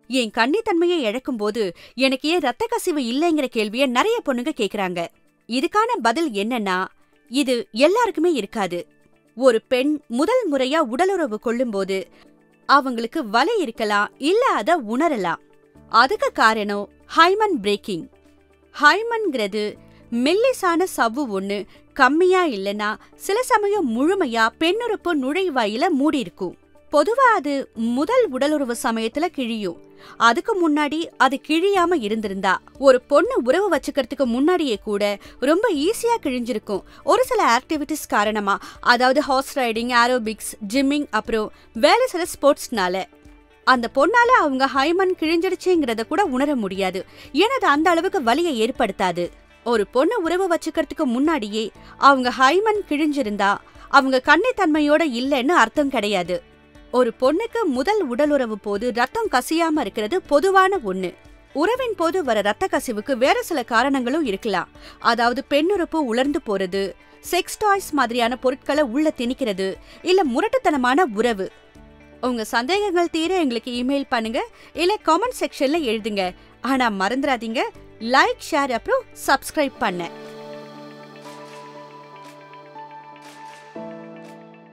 என் கன்னித்தன்மையை இழக்கும்போது எனக்கு ஏன் ரத்த கசிவு இல்லைங்கிற கேள்விய நிறைய பொண்ணுங்க கேக்குறாங்க இதுக்கான பதில் என்னன்னா இது எல்லாருக்குமே இருக்காது ஒரு பெண் முதல் முறையா உடலுறவு கொள்ளும்போது அவங்களுக்கு வலி இருக்கலாம் இல்ல அத உணரலாம் அதுக்கு காரணம் ஹைமன் பிரேக்கிங் ஹைமன்ங்கிறது மெல்லிசான சவ்வு ஒண்ணு கம்மியா இல்லனா சில சமயம் முழுமையா பெண்ணுறுப்பு நுழைவாயில மூடி இருக்கும் பொதுவா அது முதல் உடலுறவு சமயத்துல கிழியும் அதுக்கு முன்னாடி அது கிழியாம இருந்திருந்தா ஒரு பொண்ணு உறவு வச்சுக்கிறதுக்கு முன்னாடியே கூட ரொம்ப ஈஸியா கிழிஞ்சிருக்கும் ஒரு சில ஆக்டிவிட்டிஸ் காரணமா அதாவது ஹார்ஸ் ரைடிங் ஏரோபிக்ஸ் ஜிம்மிங் அப்புறம் வேலை சில ஸ்போர்ட்ஸ்னால அந்த பொண்ணால அவங்க ஹைமன் கிழிஞ்சிடுச்சுங்கிறத கூட உணர முடியாது ஏன்னா அது அந்த அளவுக்கு வலியை ஏற்படுத்தாது ஒரு பொண்ணு உறவு வச்சுக்கிறதுக்கு முன்னாடியே அவங்க ஹைமன் கிழிஞ்சிருந்தா அவங்க கன்னித்தன்மையோட இல்லைன்னு அர்த்தம் கிடையாது ஒரு பொண்ணுக்கு முதல் உடலுறவு போது ரத்தம் கசியாம இருக்கிறது பொதுவான ஒண்ணு உறவின் போது வர ரத்த கசிவுக்கு வேற சில காரணங்களும் இருக்கலாம் அதாவது பெண்ணுறுப்பு உலர்ந்து போறது செக்ஸ் டாய்ஸ் மாதிரியான பொருட்களை உள்ள திணிக்கிறது இல்ல முரட்டுத்தனமான உறவு உங்க சந்தேகங்கள் தீர எங்களுக்கு இமெயில் பண்ணுங்க இல்ல காமெண்ட் செக்ஷன்ல எழுதுங்க ஆனா மறந்துடாதீங்க லைக் ஷேர் அப்புறம் சப்ஸ்கிரைப் பண்ண